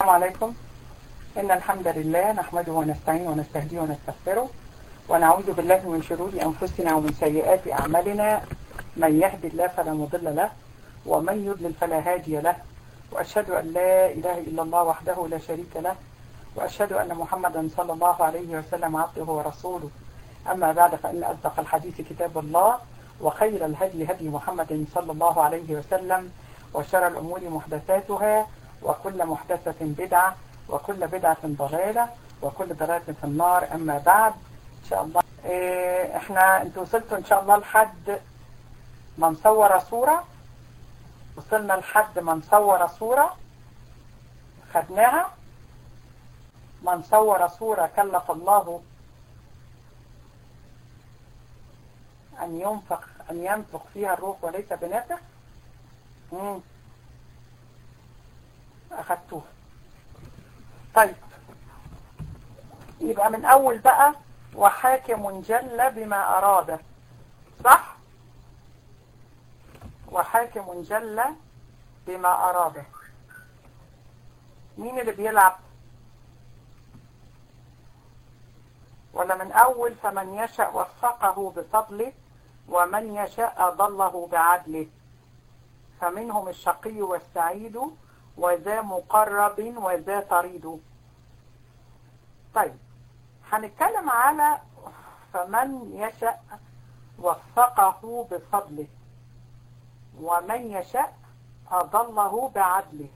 السلام عليكم إن الحمد لله نحمده ونستعينه ونستهديه ونستغفره ونعوذ بالله من شرور أنفسنا ومن سيئات أعمالنا من يهد الله فلا مضل له ومن يضلل فلا هادي له وأشهد أن لا إله إلا الله وحده لا شريك له وأشهد أن محمدا صلى الله عليه وسلم عبده ورسوله أما بعد فإن أصدق الحديث كتاب الله وخير الهدي هدي محمد صلى الله عليه وسلم وشر الأمور محدثاتها وكل محدثة بدعة وكل بدعة ضلالة وكل ضلالة في النار أما بعد إن شاء الله إيه إحنا أنتوا وصلتوا إن شاء الله لحد من صور صورة وصلنا لحد من صور صورة خدناها من صور صورة كلف الله أن ينفق أن ينفق فيها الروح وليس بنافخ مم. أخدتوها طيب يبقى من أول بقى وحاكم جل بما أراد صح وحاكم جل بما أراد مين اللي بيلعب ولا من أول فمن يشاء وفقه بفضله ومن يشاء ضله بعدله فمنهم الشقي والسعيد وذا مقرب وذا طريد طيب هنتكلم على فمن يشاء وفقه بفضله ومن يشاء أضله بعدله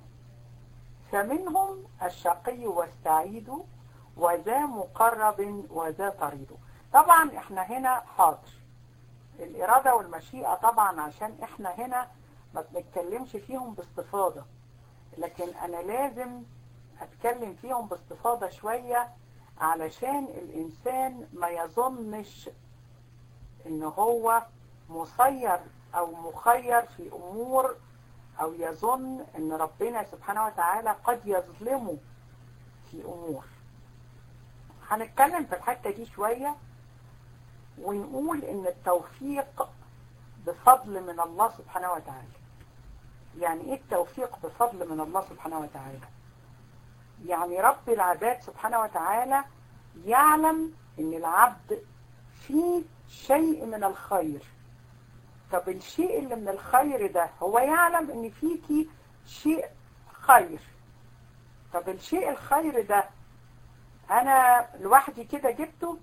فمنهم الشقي والسعيد وذا مقرب وذا طريد طبعا احنا هنا حاضر الإرادة والمشيئة طبعا عشان احنا هنا ما بنتكلمش فيهم باستفاضة لكن أنا لازم أتكلم فيهم باستفاضة شوية علشان الإنسان ما يظنش إن هو مسير أو مخير في أمور أو يظن إن ربنا سبحانه وتعالى قد يظلمه في أمور هنتكلم في الحتة دي شوية ونقول إن التوفيق بفضل من الله سبحانه وتعالى يعني ايه التوفيق بفضل من الله سبحانه وتعالى يعني رب العباد سبحانه وتعالى يعلم ان العبد فيه شيء من الخير طب الشيء اللي من الخير ده هو يعلم ان فيكي شيء خير طب الشيء الخير ده انا لوحدي كده جبته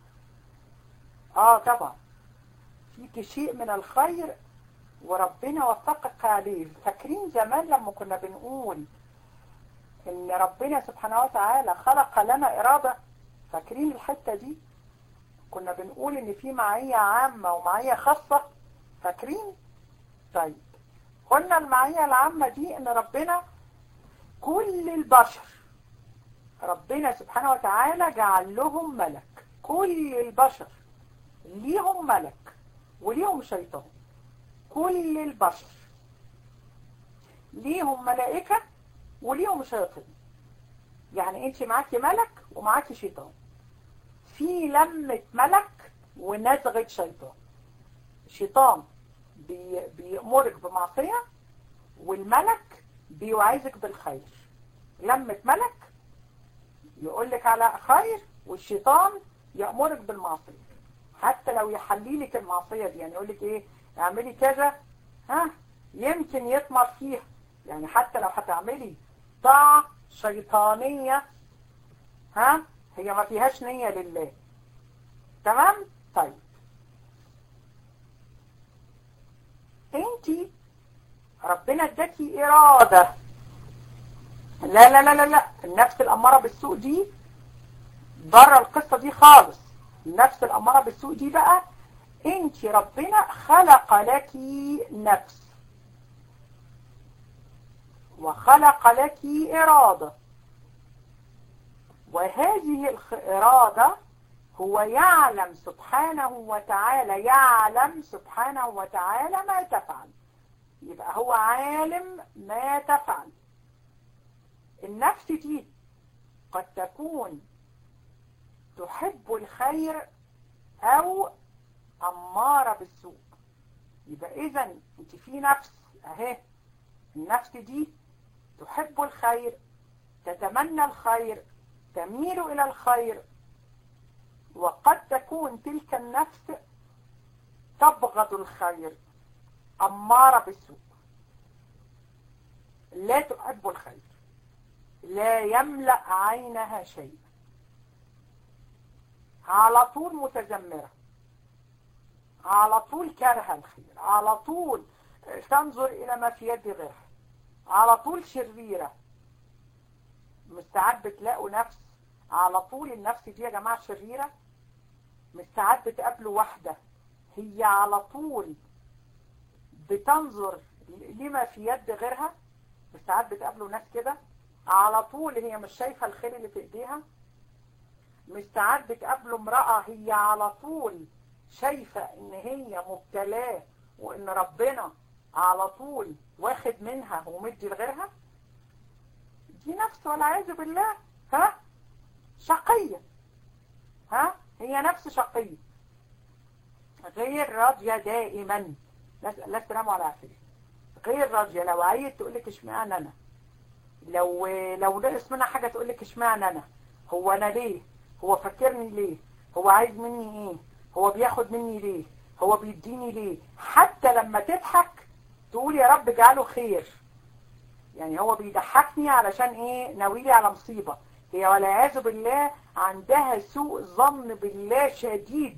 اه طبعا فيكي شيء من الخير وربنا وفقك عليه فاكرين زمان لما كنا بنقول ان ربنا سبحانه وتعالى خلق لنا إرادة فاكرين الحتة دي كنا بنقول ان في معية عامة ومعية خاصة فاكرين طيب قلنا المعية العامة دي ان ربنا كل البشر ربنا سبحانه وتعالى جعل لهم ملك كل البشر ليهم ملك وليهم شيطان كل البشر ليهم ملائكة وليهم شياطين يعني انت معاكي ملك ومعاكي شيطان في لمة ملك ونزغة شيطان الشيطان بي بيأمرك بمعصية والملك بيوعزك بالخير لمة ملك يقولك على خير والشيطان يأمرك بالمعصية حتى لو يحليلك المعصية دي يعني يقولك ايه اعملي كذا ها يمكن يطمر فيها يعني حتى لو هتعملي طاعة شيطانية ها هي ما فيهاش نية لله تمام طيب انتي ربنا اداكي ارادة لا لا لا لا لا النفس الامارة بالسوء دي بره القصة دي خالص النفس الامارة بالسوء دي بقى انت ربنا خلق لك نفس وخلق لك إرادة وهذه الإرادة هو يعلم سبحانه وتعالى يعلم سبحانه وتعالى ما تفعل يبقى هو عالم ما تفعل النفس دي قد تكون تحب الخير أو أمارة بالسوء يبقى إذا أنت في نفس أهي النفس دي تحب الخير تتمنى الخير تميل إلى الخير وقد تكون تلك النفس تبغض الخير أمارة بالسوء لا تحب الخير لا يملأ عينها شيء على طول متذمرة على طول كارهة الخير على طول تنظر إلى ما في يد غيرها على طول شريرة مستعد بتلاقوا نفس على طول النفس دي يا جماعة شريرة مستعد بتقابلوا واحدة هي على طول بتنظر لما في يد غيرها مستعد بتقابلوا ناس كده على طول هي مش شايفة الخير اللي في ايديها مستعد بتقابلوا امرأة هي على طول شايفة ان هي مبتلاه وان ربنا على طول واخد منها ومدي لغيرها دي نفس والعياذ بالله ها شقية ها هي نفس شقية غير راضية دائما لا السلام على عافية غير راضية لو عيت تقول لك اشمعنى انا لو لو نقص منها حاجة تقول لك اشمعنى انا هو انا ليه هو فكرني ليه هو عايز مني ايه هو بياخد مني ليه هو بيديني ليه حتى لما تضحك تقول يا رب اجعله خير يعني هو بيضحكني علشان ايه ناويلي على مصيبة هي والعياذ بالله عندها سوء ظن بالله شديد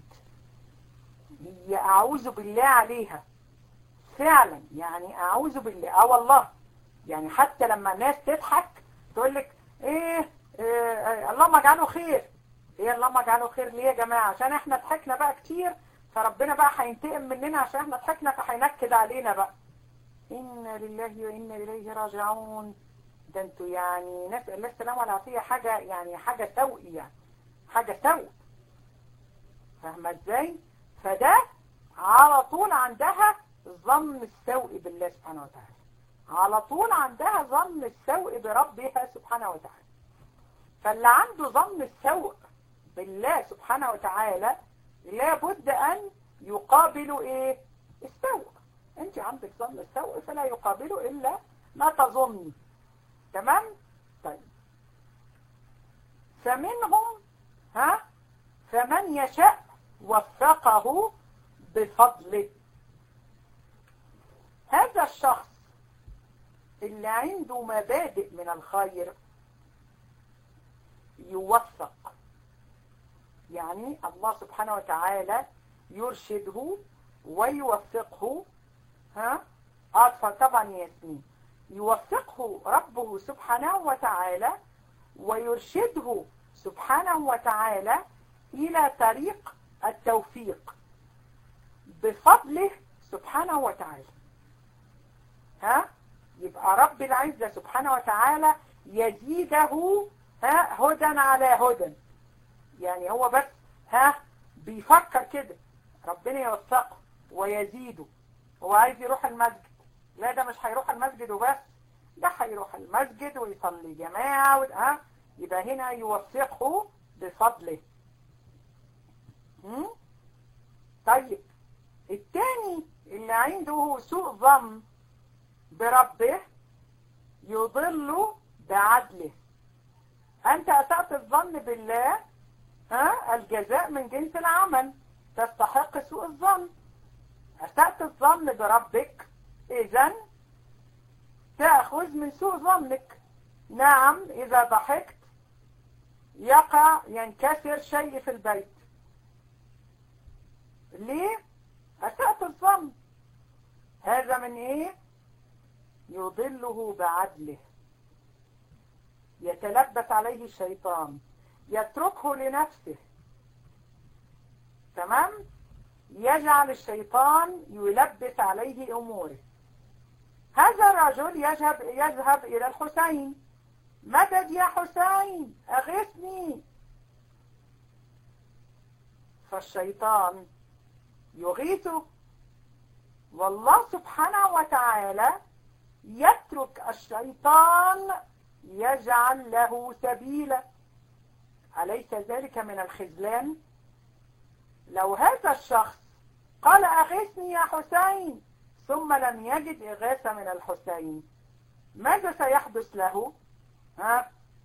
هي اعوذ بالله عليها فعلا يعني اعوذ بالله اه والله يعني حتى لما الناس تضحك تقول لك ايه, إيه اللهم اجعله خير ايه اللهم اجعله خير ليه يا جماعه عشان احنا ضحكنا بقى كتير فربنا بقى هينتقم مننا عشان احنا ضحكنا فهينكد علينا بقى إنا لله وإنا إليه راجعون ده انتوا يعني نسأل الله السلامة والعافية حاجة يعني حاجة سوء يعني حاجة سوء فاهمة ازاي؟ فده على طول عندها ظن السوء بالله سبحانه وتعالى على طول عندها ظن السوء بربها سبحانه وتعالى فاللي عنده ظن السوء بالله سبحانه وتعالى لابد أن يقابل إيه؟ السوء انت عندك ظن السوء فلا يقابله إلا ما تظني تمام طيب فمنهم ها فمن يشاء وفقه بفضله هذا الشخص اللي عنده مبادئ من الخير يوفق يعني الله سبحانه وتعالى يرشده ويوفقه ها أطفال طبعا ياسمين يوفقه ربه سبحانه وتعالى ويرشده سبحانه وتعالى إلى طريق التوفيق بفضله سبحانه وتعالى ها يبقى رب العزة سبحانه وتعالى يزيده ها هدى على هدى يعني هو بس ها بيفكر كده ربنا يوفقه ويزيده هو عايز يروح المسجد لا ده مش هيروح المسجد وبس ده هيروح المسجد ويصلي جماعة و... ها يبقى هنا يوفقه بفضله هم؟ طيب التاني اللي عنده سوء ظن بربه يضل بعدله أنت أسأت الظن بالله ها الجزاء من جنس العمل تستحق سوء الظن أسأت الظن بربك إذا تأخذ من سوء ظنك نعم إذا ضحكت يقع ينكسر شيء في البيت ليه؟ أسأت الظن هذا من إيه؟ يضله بعدله يتلبس عليه الشيطان يتركه لنفسه تمام يجعل الشيطان يلبس عليه أموره هذا الرجل يذهب يذهب إلى الحسين مدد يا حسين أغثني فالشيطان يغيثه والله سبحانه وتعالى يترك الشيطان يجعل له سبيلا أليس ذلك من الخذلان لو هذا الشخص قال أغثني يا حسين ثم لم يجد إغاثة من الحسين ماذا سيحدث له ها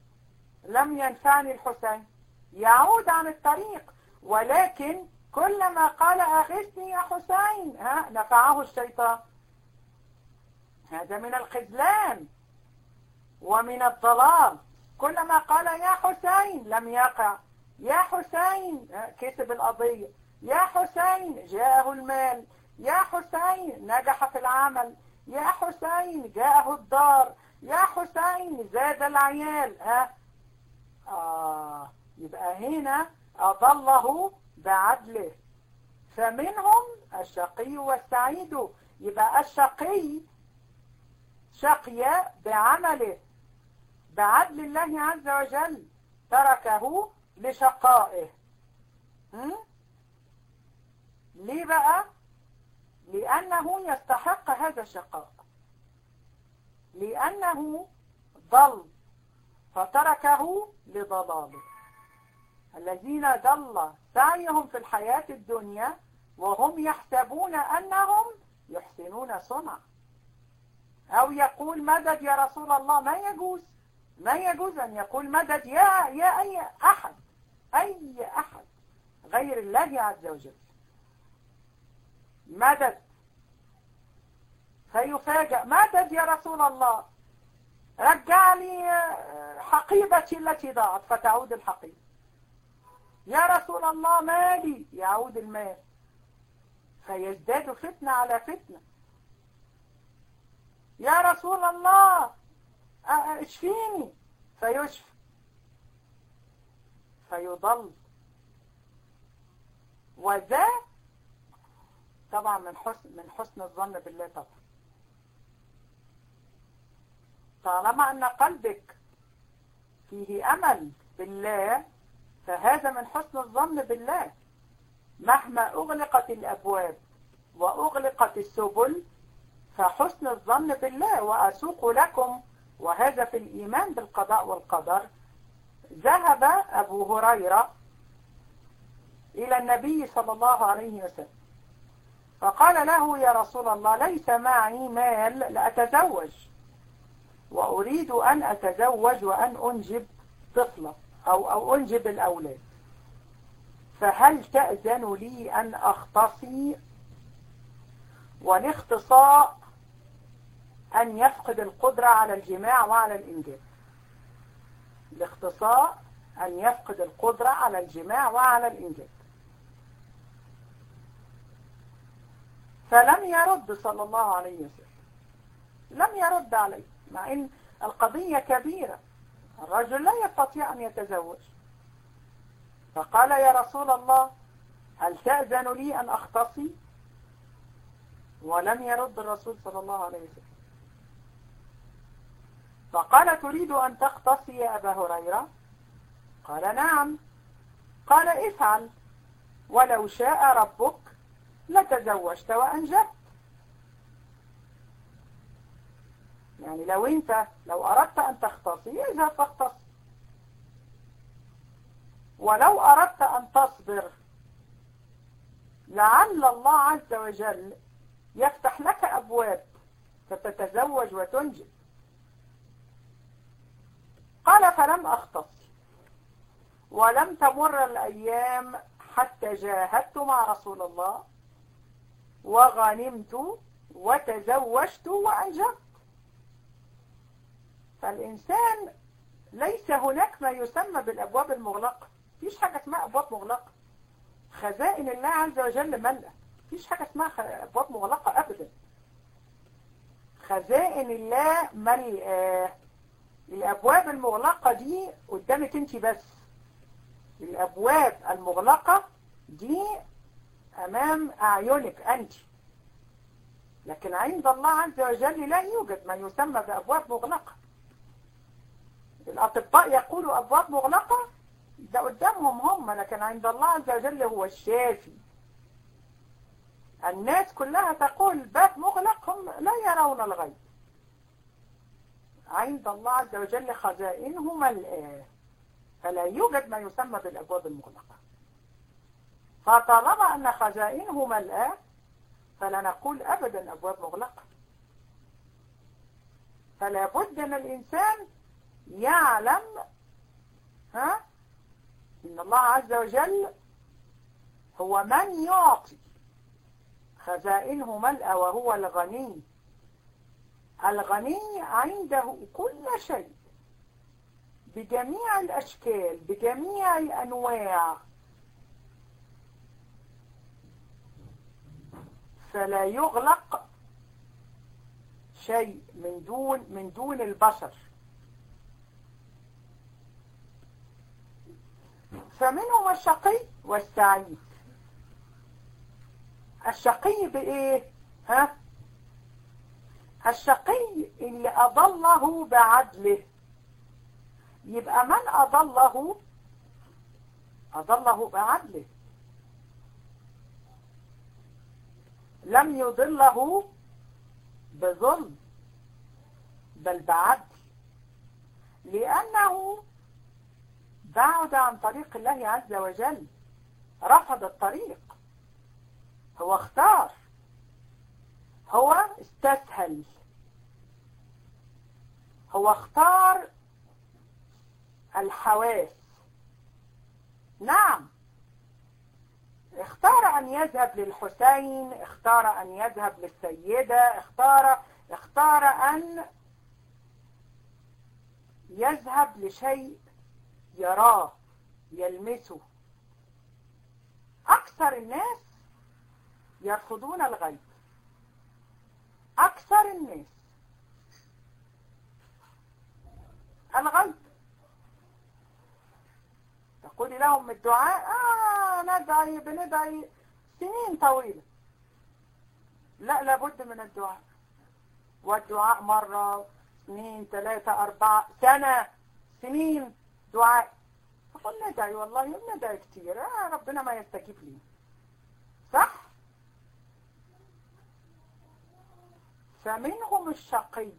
لم ينفعني الحسين يعود عن الطريق ولكن كلما قال أغثني يا حسين ها نفعه الشيطان هذا من الخذلان ومن الضلال كلما قال يا حسين لم يقع يا حسين كسب القضية يا حسين جاءه المال يا حسين نجح في العمل يا حسين جاءه الدار يا حسين زاد العيال ها آه يبقى هنا أضله بعدله فمنهم الشقي والسعيد يبقى الشقي شقي بعمله بعدل الله عز وجل تركه لشقائه ليه بقى لأنه يستحق هذا الشقاء لأنه ضل فتركه لضلاله الذين ضل سعيهم في الحياة الدنيا وهم يحسبون أنهم يحسنون صنع أو يقول مدد يا رسول الله ما يجوز ما يجوز أن يقول مدد يا يا أي أحد أي أحد غير الله عز وجل مدد فيفاجأ مدد يا رسول الله رجع لي حقيبتي التي ضاعت فتعود الحقيبة يا رسول الله مالي يعود المال فيزداد فتنة على فتنة يا رسول الله اشفيني فيشفى فيضل وذا طبعا من حسن من حسن الظن بالله طبعا طالما ان قلبك فيه امل بالله فهذا من حسن الظن بالله مهما اغلقت الابواب واغلقت السبل فحسن الظن بالله واسوق لكم وهذا في الايمان بالقضاء والقدر ذهب ابو هريره الى النبي صلى الله عليه وسلم فقال له يا رسول الله ليس معي مال لأتزوج وأريد أن أتزوج وأن أنجب طفلة أو, أو أنجب الأولاد فهل تأذن لي أن أختصي والاختصاء أن يفقد القدرة على الجماع وعلى الإنجاب الاختصاء أن يفقد القدرة على الجماع وعلى الإنجاب فلم يرد صلى الله عليه وسلم لم يرد عليه مع ان القضية كبيرة الرجل لا يستطيع ان يتزوج فقال يا رسول الله هل تأذن لي ان اختصي ولم يرد الرسول صلى الله عليه وسلم فقال تريد ان تختصي يا ابا هريرة قال نعم قال افعل ولو شاء ربك لتزوجت وأنجبت يعني لو انت لو أردت أن تختصي اذهب فاختص ولو أردت أن تصبر لعل الله عز وجل يفتح لك أبواب فتتزوج وتنجب قال فلم أختص ولم تمر الأيام حتى جاهدت مع رسول الله وغنمت وتزوجت وأنجبت فالإنسان ليس هناك ما يسمى بالأبواب المغلقة فيش حاجة اسمها أبواب مغلقة خزائن الله عز وجل ملأ فيش حاجة اسمها أبواب مغلقة أبدا خزائن الله ملأ الأبواب المغلقة دي قدامك انت بس الأبواب المغلقة دي أمام أعينك أنت لكن عند الله عز وجل لا يوجد ما يسمى بأبواب مغلقة الأطباء يقولوا أبواب مغلقة ده قدامهم هم لكن عند الله عز وجل هو الشافي الناس كلها تقول باب مغلق هم لا يرون الغيب عند الله عز وجل خزائنه ملآه فلا يوجد ما يسمى بالأبواب المغلقة فطالما أن خزائنه ملآه فلا نقول أبدا أبواب مغلقة فلا بد أن الإنسان يعلم إن الله عز وجل هو من يعطي خزائنه ملأ وهو الغني الغني عنده كل شيء بجميع الأشكال بجميع الأنواع فلا يغلق شيء من دون من دون البشر فمنهم الشقي والسعيد الشقي بإيه ها الشقي اللي أضله بعدله يبقى من أضله أضله بعدله لم يضله بظلم بل بعدل لأنه بعد عن طريق الله عز وجل رفض الطريق هو اختار هو استسهل هو اختار الحواس نعم اختار ان يذهب للحسين اختار ان يذهب للسيدة اختار اختار ان يذهب لشيء يراه يلمسه اكثر الناس يرفضون الغيب اكثر الناس الغيب تقولي لهم الدعاء آه ندعي بندعي سنين طويلة لا لابد من الدعاء والدعاء مرة اثنين ثلاثة أربعة سنة سنين دعاء أقول ندعي والله ندعي كتير آه ربنا ما يستجيب لي صح فمنهم الشقي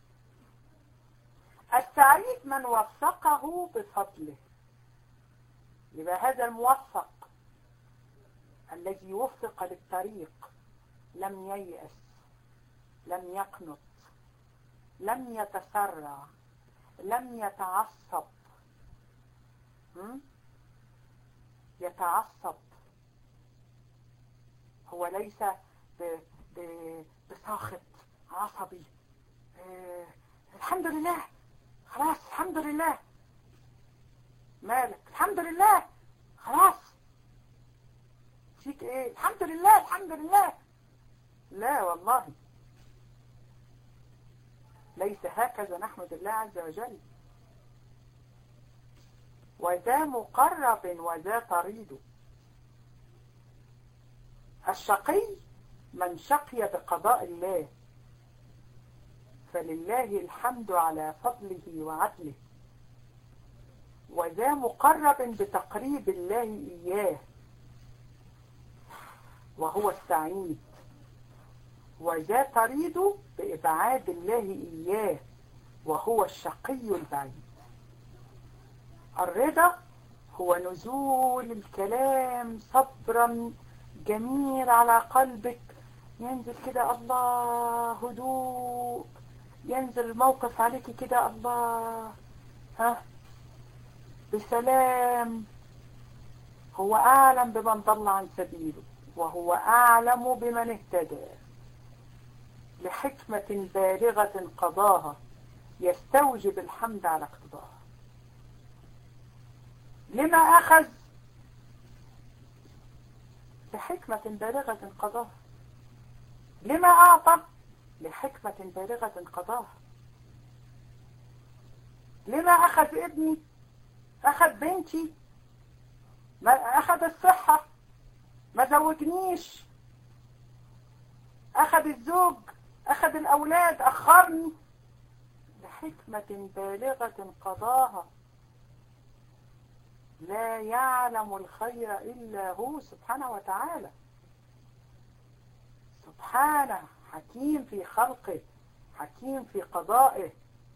السعيد من وفقه بفضله يبقى هذا الموفق الذي وفق للطريق لم ييأس لم يقنط لم يتسرع لم يتعصب يتعصب هو ليس ب... ب... بساخط عصبي آه الحمد لله خلاص الحمد لله مالك الحمد لله خلاص فيك ايه الحمد لله الحمد لله لا والله ليس هكذا نحمد الله عز وجل وذا مقرب وذا طريد الشقي من شقي بقضاء الله فلله الحمد على فضله وعدله وذا مقرب بتقريب الله إياه وهو السعيد وذا تريد بإبعاد الله إياه وهو الشقي البعيد الرضا هو نزول الكلام صبرا جميل على قلبك ينزل كده الله هدوء ينزل الموقف عليك كده الله ها بسلام هو أعلم بمن ضل عن سبيله وهو أعلم بمن اهتدى لحكمة بالغة قضاها يستوجب الحمد على اقتضاها لما أخذ لحكمة بالغة قضاها لما أعطى لحكمة بالغة قضاها لما أخذ ابني أخذ بنتي ما أخذ الصحة ما زوجنيش أخذ الزوج أخذ الأولاد أخرني لحكمة بالغة قضاها لا يعلم الخير إلا هو سبحانه وتعالى سبحانه حكيم في خلقه حكيم في قضائه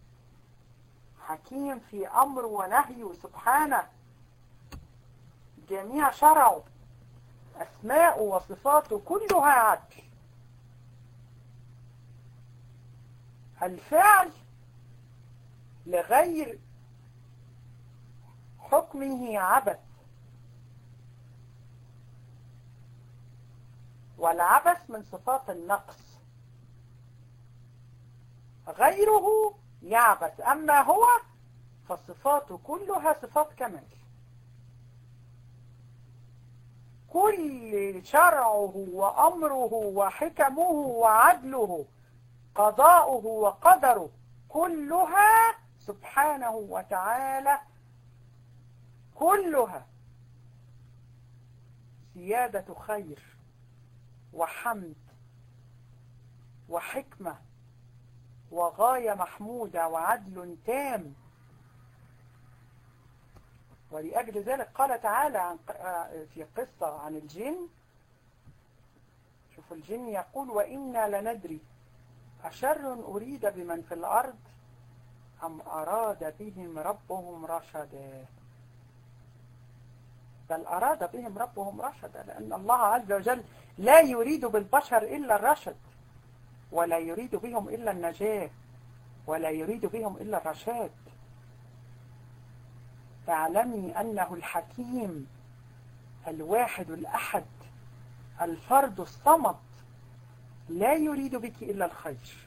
حكيم في أمر ونهيه سبحانه جميع شرعه أسماءه وصفاته كلها عدل الفعل لغير حكمه عبث والعبث من صفات النقص غيره يعبث أما هو فصفاته كلها صفات كمال كل شرعه وأمره وحكمه وعدله قضاؤه وقدره كلها سبحانه وتعالى كلها سيادة خير وحمد وحكمة وغاية محمودة وعدل تام ولأجل ذلك قال تعالى عن في قصة عن الجن شوف الجن يقول وإنا لندري أشر أريد بمن في الأرض أم أراد بهم ربهم رشدا بل أراد بهم ربهم رشدا لأن الله عز وجل لا يريد بالبشر إلا الرشد ولا يريد بهم إلا النجاة ولا يريد بهم إلا الرشاد فاعلمي أنه الحكيم الواحد الأحد الفرد الصمد لا يريد بك إلا الخير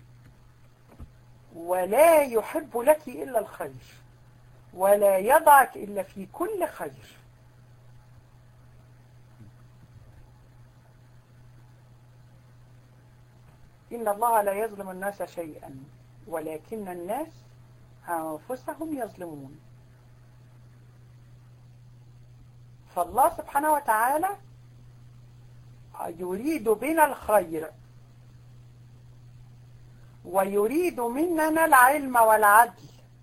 ولا يحب لك إلا الخير ولا يضعك إلا في كل خير إن الله لا يظلم الناس شيئا ولكن الناس أنفسهم يظلمون فالله سبحانه وتعالى يريد بنا الخير ويريد مننا العلم والعدل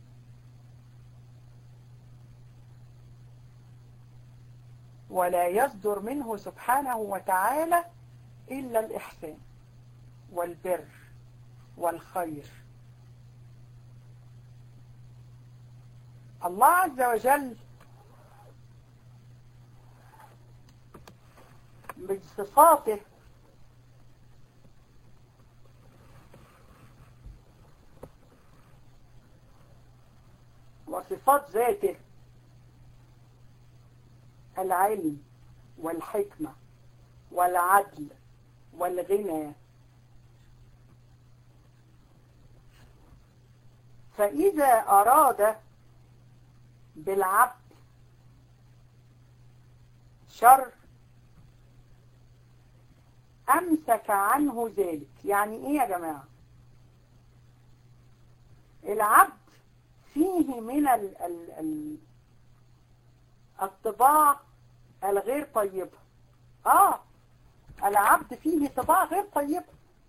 ولا يصدر منه سبحانه وتعالى إلا الإحسان والبر والخير الله عز وجل بصفاته وصفات ذاته العلم والحكمة والعدل والغنى فإذا أراد بالعبد شر أمسك عنه ذلك يعني إيه يا جماعة العبد فيه من ال ال ال الطباع الغير طيبة آه العبد فيه طباع غير طيبة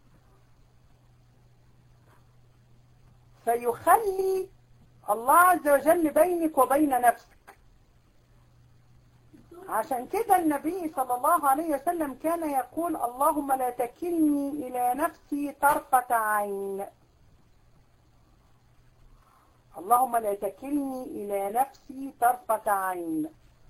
فيخلي الله عز وجل بينك وبين نفسك عشان كده النبي صلى الله عليه وسلم كان يقول اللهم لا تكلني إلى نفسي طرفة عين اللهم لا تكلني إلى نفسي طرفة عين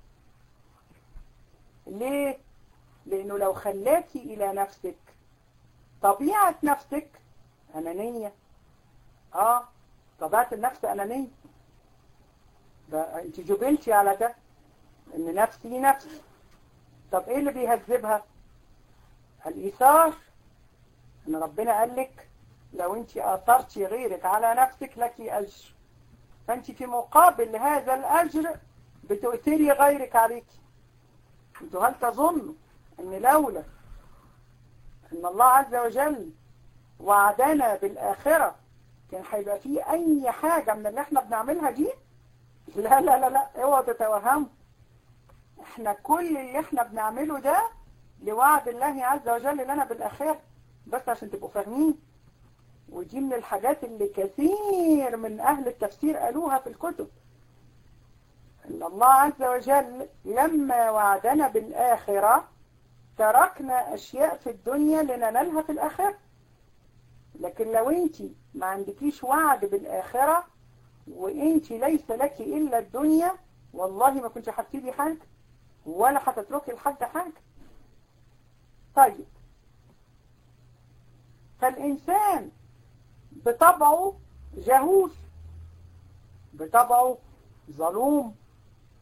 ليه؟ لأنه لو خلاكي إلى نفسك طبيعة نفسك أنانية آه طبيعة النفس أنانية ده أنت جبلتي على ده ان نفسي نفسي طب ايه اللي بيهذبها الايثار ان ربنا قال لك لو انت اثرتي غيرك على نفسك لك اجر فانت في مقابل هذا الاجر بتؤثري غيرك عليك انتوا هل تظنوا ان لولا ان الله عز وجل وعدنا بالاخره كان هيبقى فيه اي حاجه من اللي احنا بنعملها دي لا لا لا لا اوعوا تتوهموا احنا كل اللي احنا بنعمله ده لوعد الله عز وجل لنا بالآخرة بس عشان تبقوا فاهمين ودي من الحاجات اللي كثير من أهل التفسير قالوها في الكتب إن الله عز وجل لما وعدنا بالآخرة تركنا أشياء في الدنيا لننالها في الآخرة لكن لو انت ما عندكيش وعد بالآخرة وانت ليس لك إلا الدنيا والله ما كنت هتفيدي حاجة ولا هتتركي لحد حاجة طيب فالإنسان بطبعه جهول بطبعه ظلوم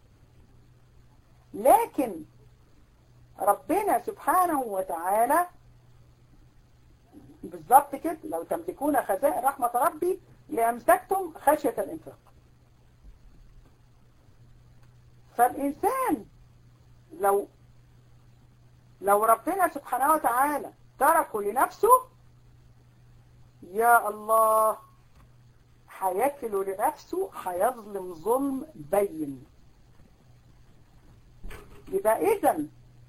لكن ربنا سبحانه وتعالى بالظبط كده لو تملكون خزائن رحمة ربي لأمسكتم خشية الإنفاق فالإنسان لو لو ربنا سبحانه وتعالى تركه لنفسه يا الله هيكل لنفسه هيظلم ظلم بين يبقى إذن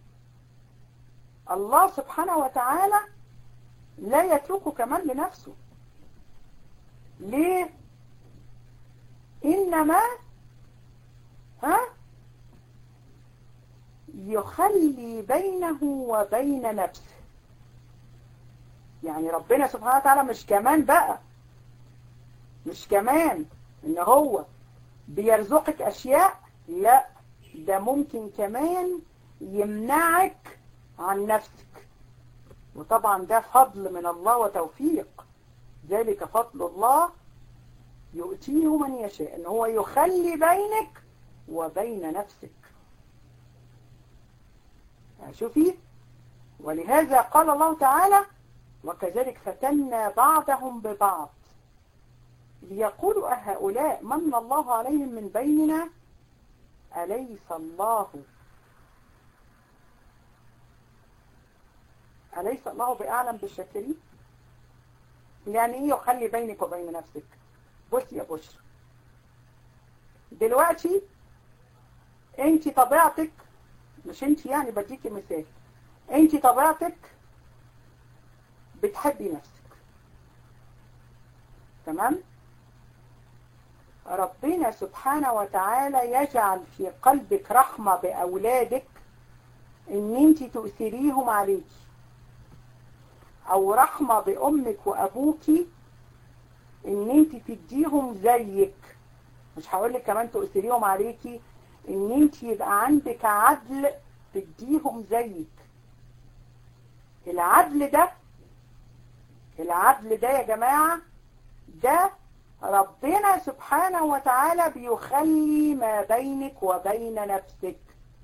الله سبحانه وتعالى لا يتركه كمان لنفسه ليه إنما ها يخلي بينه وبين نفسه يعني ربنا سبحانه وتعالى مش كمان بقى مش كمان ان هو بيرزقك اشياء لا ده ممكن كمان يمنعك عن نفسك وطبعا ده فضل من الله وتوفيق ذلك فضل الله يؤتيه من يشاء ان هو يخلي بينك وبين نفسك شوفي ولهذا قال الله تعالى وكذلك فتنا بعضهم ببعض ليقولوا أهؤلاء من الله عليهم من بيننا أليس الله أليس الله بأعلم بالشاكرين يعني إيه يخلي بينك وبين نفسك بص يا بشر دلوقتي انت طبيعتك مش انت يعني بديكي مثال انت طبيعتك بتحبي نفسك تمام ربنا سبحانه وتعالى يجعل في قلبك رحمة بأولادك ان انت تؤثريهم عليك او رحمة بأمك وأبوك ان انت تديهم زيك مش هقولك كمان تؤثريهم عليكي ان انت يبقى عندك عدل تديهم زيك العدل ده العدل ده يا جماعة ده ربنا سبحانه وتعالى بيخلي ما بينك وبين نفسك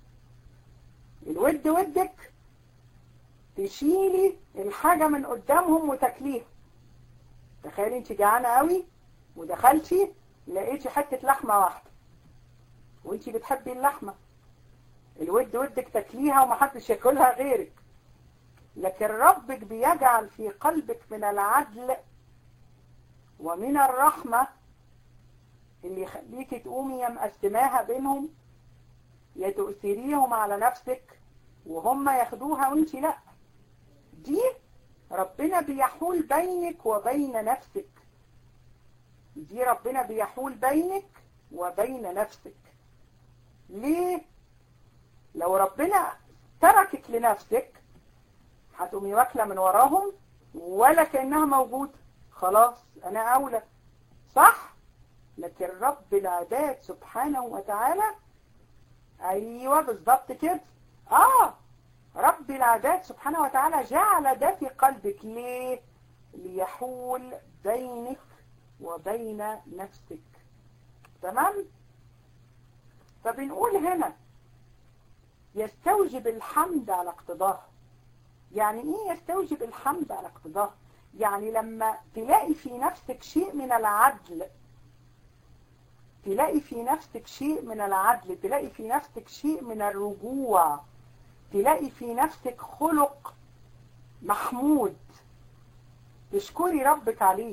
الود ودك تشيلي الحاجة من قدامهم وتاكليها تخيلي انت جعانة قوي ودخلتي لقيتي حتة لحمة واحدة وانت بتحبي اللحمة الود ودك تاكليها ومحدش ياكلها غيرك لكن ربك بيجعل في قلبك من العدل ومن الرحمة اللي يخليك تقومي يا مقسماها بينهم يا تؤثريهم على نفسك وهم ياخدوها وانت لا دي ربنا بيحول بينك وبين نفسك دي ربنا بيحول بينك وبين نفسك ليه لو ربنا تركك لنفسك هتقومي واكله من وراهم ولا كانها موجوده خلاص انا اولى صح لكن رب العباد سبحانه وتعالى ايوه بالظبط كده اه رب العباد سبحانه وتعالى جعل ده في قلبك ليه ليحول بينك وبين نفسك تمام فبنقول هنا يستوجب الحمد على اقتضاه يعني ايه يستوجب الحمد على اقتضاه يعني لما تلاقي في نفسك شيء من العدل تلاقي في نفسك شيء من العدل تلاقي في نفسك شيء من الرجوع تلاقي في نفسك خلق محمود تشكري ربك عليه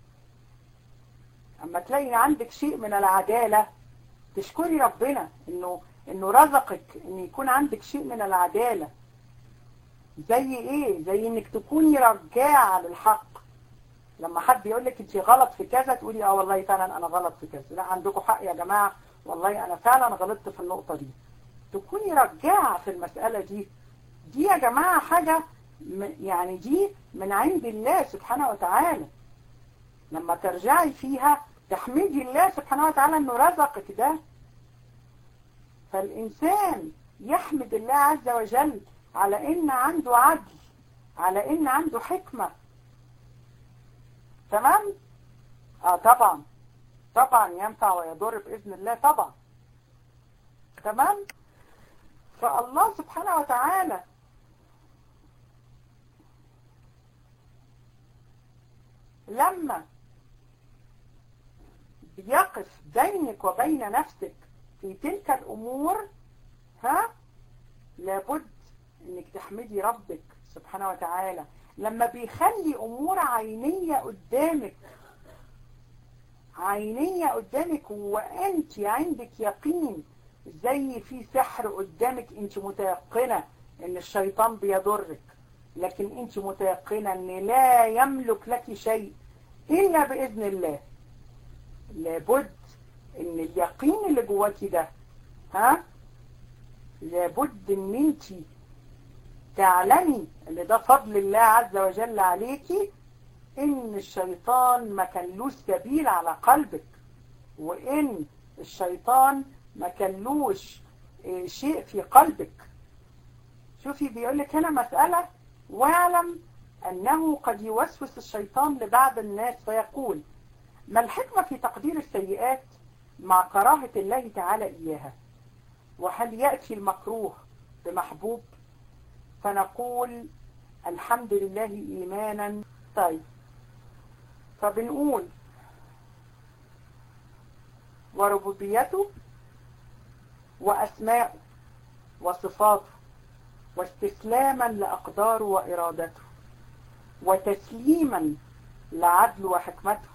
اما تلاقي عندك شيء من العدالة تشكري ربنا انه انه رزقك ان يكون عندك شيء من العدالة زي ايه زي انك تكوني رجاعة للحق لما حد يقول لك انت غلط في كذا تقولي اه والله فعلا انا غلط في كذا لا عندكم حق يا جماعة والله انا فعلا غلطت في النقطة دي تكوني رجاعة في المسألة دي دي يا جماعة حاجة يعني دي من عند الله سبحانه وتعالى لما ترجعي فيها تحمدي الله سبحانه وتعالى انه رزقك ده فالإنسان يحمد الله عز وجل على إن عنده عدل على إن عنده حكمة تمام؟ آه طبعا طبعا ينفع ويضر بإذن الله طبعا تمام؟ فالله سبحانه وتعالى لما بيقف بينك وبين نفسك في تلك الأمور ها لابد انك تحمدي ربك سبحانه وتعالى لما بيخلي امور عينية قدامك عينية قدامك وانت عندك يقين زي في سحر قدامك انت متيقنة ان الشيطان بيضرك لكن انت متيقنة ان لا يملك لك شيء الا باذن الله لابد ان اليقين اللي جواكي ده ها لابد ان انت تعلمي ان ده فضل الله عز وجل عليكي ان الشيطان ما كانلوش سبيل على قلبك وان الشيطان ما كانلوش شيء في قلبك شوفي بيقول لك هنا مسألة واعلم انه قد يوسوس الشيطان لبعض الناس فيقول ما الحكمة في تقدير السيئات مع كراهة الله تعالى إياها وهل يأتي المكروه بمحبوب فنقول الحمد لله إيمانا طيب فبنقول وربوبيته وأسماءه وصفاته واستسلاما لأقداره وإرادته وتسليما لعدله وحكمته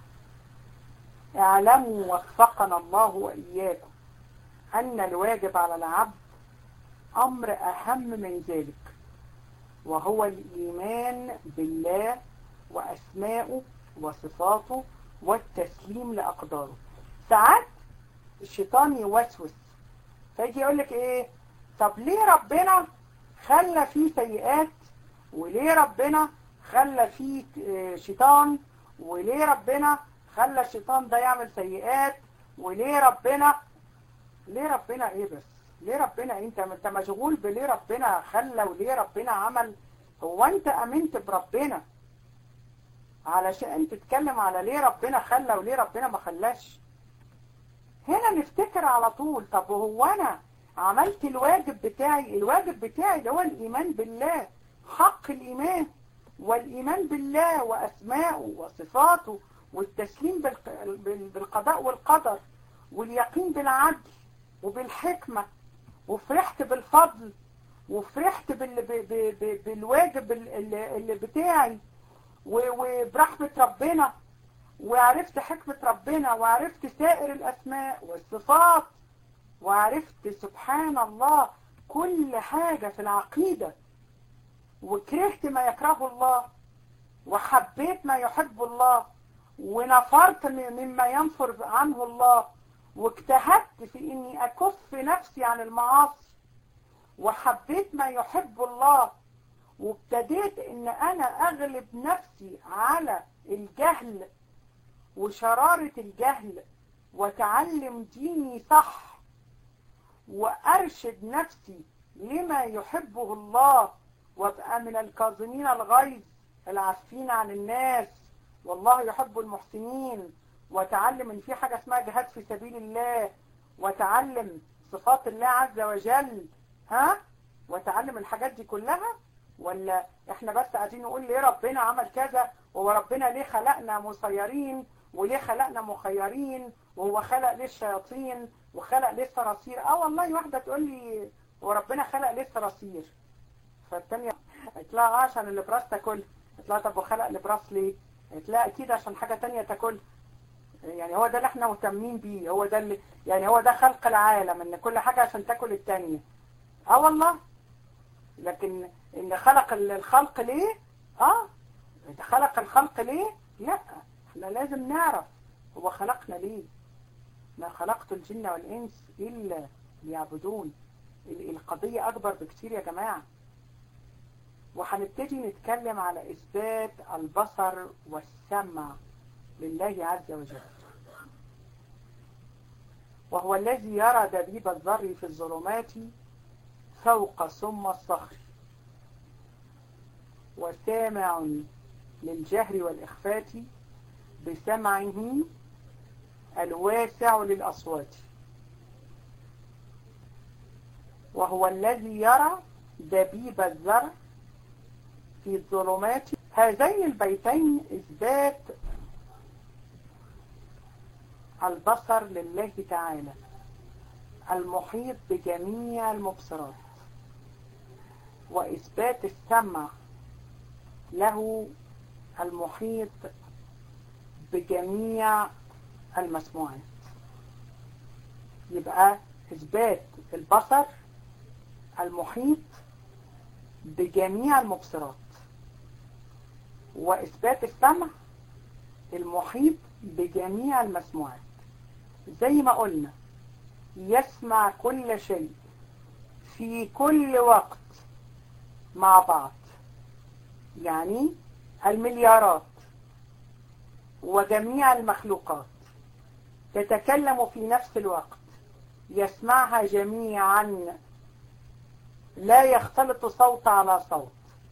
اعلموا وفقنا الله وإياكم أن الواجب على العبد أمر أهم من ذلك وهو الإيمان بالله وأسمائه وصفاته والتسليم لأقداره ساعات الشيطان يوسوس فيجي يقول لك إيه طب ليه ربنا خلى فيه سيئات وليه ربنا خلى فيه شيطان وليه ربنا خلى الشيطان ده يعمل سيئات وليه ربنا ليه ربنا ايه بس ليه ربنا انت انت مشغول بليه ربنا خلى وليه ربنا عمل هو انت امنت بربنا علشان تتكلم على ليه ربنا خلى وليه ربنا ما خلاش هنا نفتكر على طول طب هو انا عملت الواجب بتاعي الواجب بتاعي اللي هو الايمان بالله حق الايمان والايمان بالله واسمائه وصفاته والتسليم بالقضاء والقدر واليقين بالعدل وبالحكمة وفرحت بالفضل وفرحت بال... بالواجب اللي بتاعي وبرحمة ربنا وعرفت حكمة ربنا وعرفت سائر الأسماء والصفات وعرفت سبحان الله كل حاجة في العقيدة وكرهت ما يكرهه الله وحبيت ما يحب الله ونفرت مما ينفر عنه الله واجتهدت في اني اكف نفسي عن المعاصي وحبيت ما يحب الله وابتديت ان انا اغلب نفسي على الجهل وشرارة الجهل وتعلم ديني صح وارشد نفسي لما يحبه الله وابقى من الكاظمين الغيظ العافين عن الناس والله يحب المحسنين وتعلم ان في حاجة اسمها جهاد في سبيل الله وتعلم صفات الله عز وجل ها وتعلم الحاجات دي كلها ولا احنا بس قاعدين نقول ليه ربنا عمل كذا وهو ربنا ليه خلقنا مسيرين وليه خلقنا مخيرين وهو خلق ليه الشياطين وخلق ليه الصراصير اه والله واحدة تقول لي هو ربنا خلق ليه الصراصير فالتانية قلت لها عشان الابراس تاكل قلت لها طب وخلق الابراس ليه قلت لها اكيد عشان حاجة تانية تاكل يعني هو ده اللي احنا مهتمين بيه هو ده اللي يعني هو ده خلق العالم ان كل حاجة عشان تاكل التانية اه والله لكن ان خلق الخلق ليه اه انت خلق الخلق ليه لا احنا لازم نعرف هو خلقنا ليه ما خلقت الجن والانس الا ليعبدون القضية اكبر بكتير يا جماعة وهنبتدي نتكلم على اثبات البصر والسمع لله عز وجل وهو الذي يرى دبيب الذر في الظلمات فوق سم الصخر وسامع للجهر والإخفات بسمعه الواسع للأصوات وهو الذي يرى دبيب الزرع في الظلمات هذين البيتين إثبات البصر لله تعالى المحيط بجميع المبصرات وإثبات السمع له المحيط بجميع المسموعات يبقى إثبات البصر المحيط بجميع المبصرات وإثبات السمع المحيط بجميع المسموعات زي ما قلنا يسمع كل شيء في كل وقت مع بعض يعني المليارات وجميع المخلوقات تتكلم في نفس الوقت يسمعها جميعا لا يختلط صوت على صوت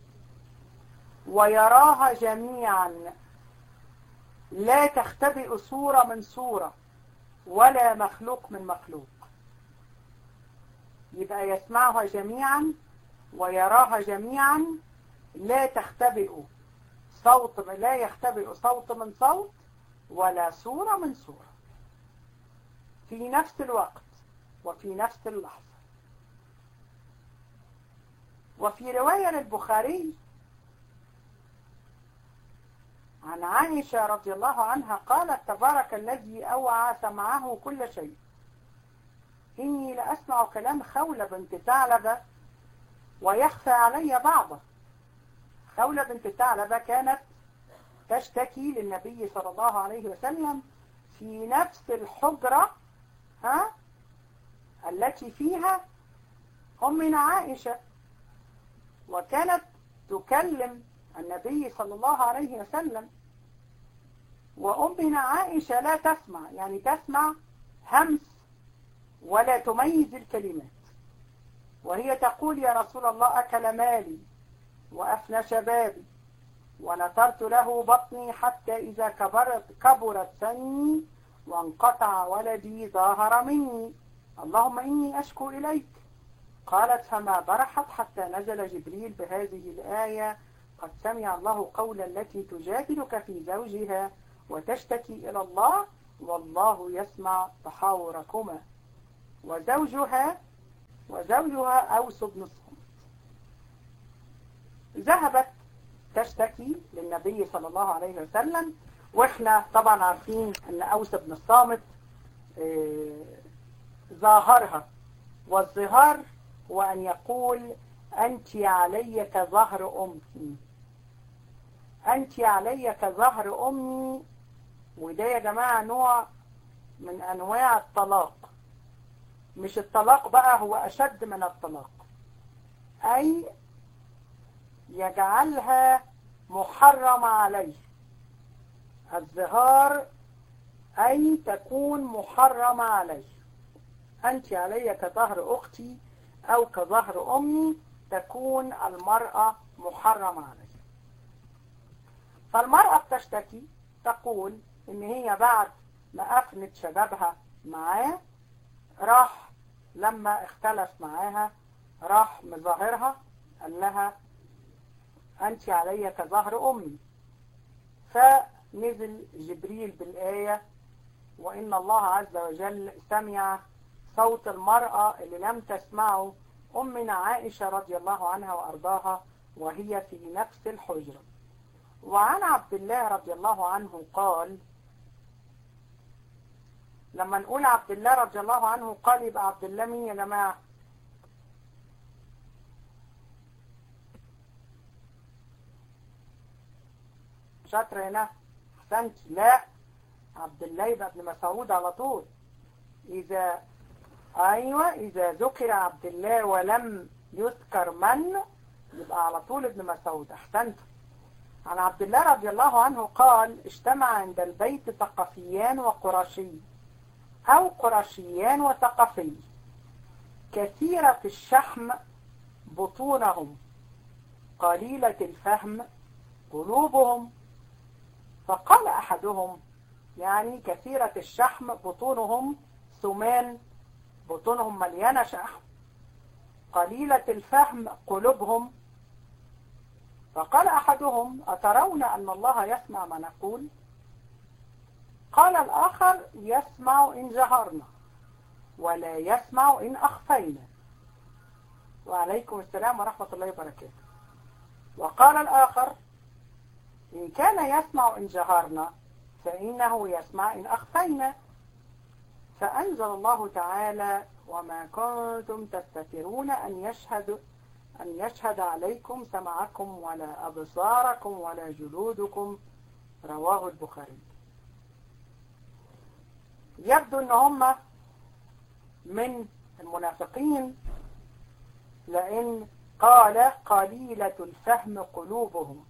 ويراها جميعا لا تختبئ صورة من صورة ولا مخلوق من مخلوق يبقى يسمعها جميعا ويراها جميعا لا تختبئ صوت لا يختبئ صوت من صوت ولا صورة من صورة في نفس الوقت وفي نفس اللحظة وفي رواية للبخاري عن عائشة رضي الله عنها قالت تبارك الذي أوعى سمعه كل شيء إني لأسمع كلام خولة بنت ثعلبة ويخفى علي بعضه خولة بنت ثعلبة كانت تشتكي للنبي صلى الله عليه وسلم في نفس الحجرة ها التي فيها أمنا عائشة وكانت تكلم النبي صلى الله عليه وسلم وأمنا عائشة لا تسمع يعني تسمع همس ولا تميز الكلمات وهي تقول يا رسول الله أكل مالي وأفنى شبابي ونثرت له بطني حتى إذا كبرت كبرت سني وانقطع ولدي ظاهر مني اللهم إني أشكو إليك قالت فما برحت حتى نزل جبريل بهذه الآية قد سمع الله قول التي تجادلك في زوجها وتشتكي إلى الله والله يسمع تحاوركما وزوجها وزوجها أوس بن الصمت ذهبت تشتكي للنبي صلى الله عليه وسلم واحنا طبعا عارفين ان أوس بن الصامت ظاهرها والظهار هو أن يقول أنت علي كظهر أمي أنت علي كظهر أمي وده يا جماعة نوع من أنواع الطلاق مش الطلاق بقى هو أشد من الطلاق أي يجعلها محرمة عليه الظهار أي تكون محرمة عليه أنت علي كظهر أختي أو كظهر أمي تكون المرأة محرمة عليه فالمرأة بتشتكي تقول إن هي بعد ما أفنت شبابها معاه راح لما اختلف معاها راح مظاهرها قال لها أنت علي كظهر أمي فنزل جبريل بالآية وإن الله عز وجل سمع صوت المرأة اللي لم تسمعه أمنا عائشة رضي الله عنها وأرضاها وهي في نفس الحجرة وعن عبد الله رضي الله عنه قال لما نقول عبد الله رضي الله عنه قال يبقى عبد الله مين يا جماعة شاطر هنا احسنت لا عبد الله يبقى ابن مسعود على طول إذا أيوة إذا ذكر عبد الله ولم يذكر من يبقى على طول ابن مسعود أحسنت عن عبد الله رضي الله عنه قال اجتمع عند البيت ثقفيان وقرشي أو قرشيان وثقفي كثيرة الشحم بطونهم قليلة الفهم قلوبهم فقال أحدهم يعني كثيرة الشحم بطونهم ثمان بطونهم مليانة شحم قليلة الفهم قلوبهم فقال أحدهم أترون أن الله يسمع ما نقول قال الآخر يسمع إن جهرنا ولا يسمع إن أخفينا وعليكم السلام ورحمة الله وبركاته وقال الآخر إن كان يسمع إن جهرنا فإنه يسمع إن أخفينا فأنزل الله تعالى وما كنتم تستترون أن يشهد أن يشهد عليكم سمعكم ولا أبصاركم ولا جلودكم رواه البخاري يبدو أن هم من المنافقين لأن قال قليلة الفهم قلوبهم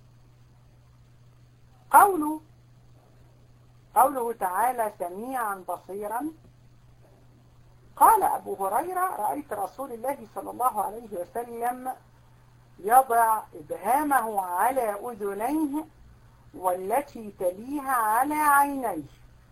قوله قوله تعالى سميعا بصيرا قال أبو هريرة رأيت رسول الله صلى الله عليه وسلم يضع إبهامه على أذنيه والتي تليها على عينيه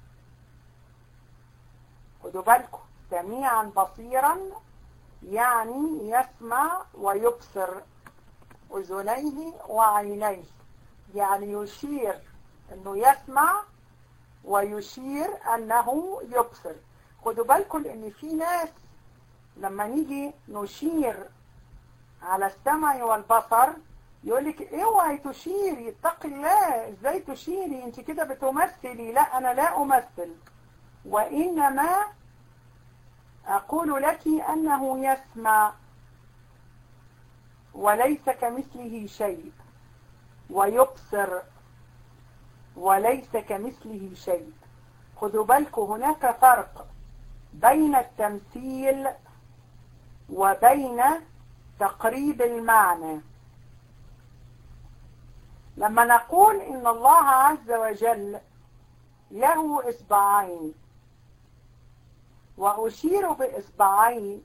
خدوا بالكم سميعا بصيرا يعني يسمع ويبصر أذنيه وعينيه يعني يشير أنه يسمع ويشير أنه يبصر خدوا بالكم ان في ناس لما نيجي نشير على السمع والبصر يقولك اوعي تشيري اتقي الله ازاي تشيري انت كده بتمثلي لا انا لا امثل وانما اقول لك انه يسمع وليس كمثله شيء ويبصر وليس كمثله شيء خدوا بالكم هناك فرق بين التمثيل وبين تقريب المعنى لما نقول إن الله عز وجل له إصبعين وأشير بإصبعين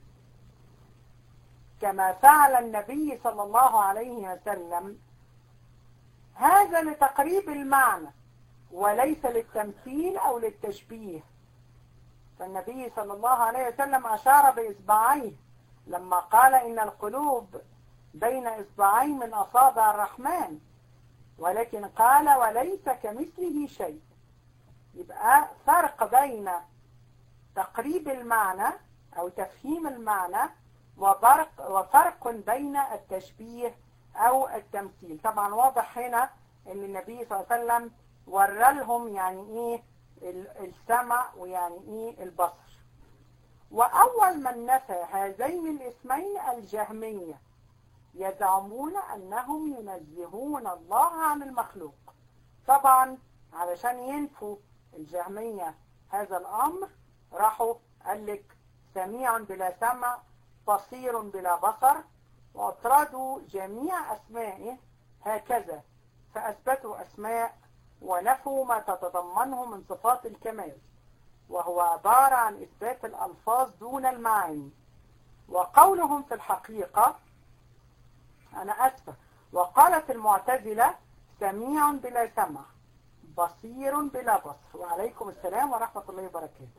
كما فعل النبي صلى الله عليه وسلم هذا لتقريب المعنى وليس للتمثيل أو للتشبيه فالنبي صلى الله عليه وسلم أشار بإصبعيه لما قال إن القلوب بين إصبعين من أصابع الرحمن ولكن قال وليس كمثله شيء يبقى فرق بين تقريب المعنى أو تفهيم المعنى وفرق, وفرق بين التشبيه أو التمثيل طبعا واضح هنا أن النبي صلى الله عليه وسلم ورى لهم يعني إيه السمع ويعني ايه البصر واول من نفى هذين الاسمين الجهمية يزعمون انهم ينزهون الله عن المخلوق طبعا علشان ينفوا الجهمية هذا الامر راحوا قال لك سميع بلا سمع بصير بلا بصر واطردوا جميع اسمائه هكذا فاثبتوا اسماء ونفوا ما تتضمنه من صفات الكمال وهو عبارة عن إثبات الألفاظ دون المعاني وقولهم في الحقيقة أنا أسفة وقالت المعتزلة سميع بلا سمع بصير بلا بصر وعليكم السلام ورحمة الله وبركاته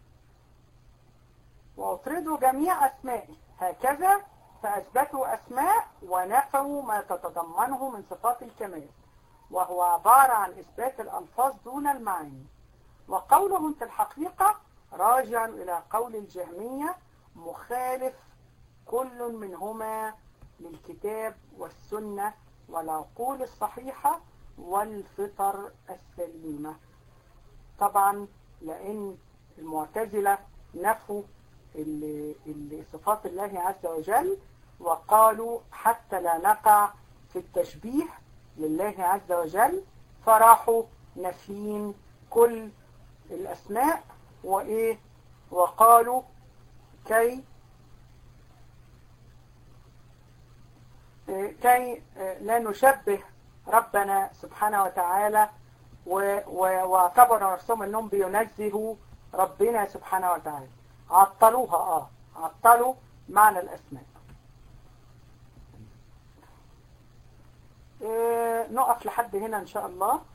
وأطردوا جميع أسمائه هكذا فأثبتوا أسماء ونفوا ما تتضمنه من صفات الكمال وهو عبارة عن إثبات الألفاظ دون المعاني وقولهم في الحقيقة راجع إلى قول الجهمية مخالف كل منهما للكتاب والسنة والعقول الصحيحة والفطر السليمة طبعا لأن المعتزلة نفوا صفات الله عز وجل وقالوا حتى لا نقع في التشبيه لله عز وجل فراحوا نفين كل الأسماء وإيه وقالوا كي كي لا نشبه ربنا سبحانه وتعالى واعتبروا نفسهم انهم بينزهوا ربنا سبحانه وتعالى عطلوها اه عطلوا معنى الاسماء نقف لحد هنا ان شاء الله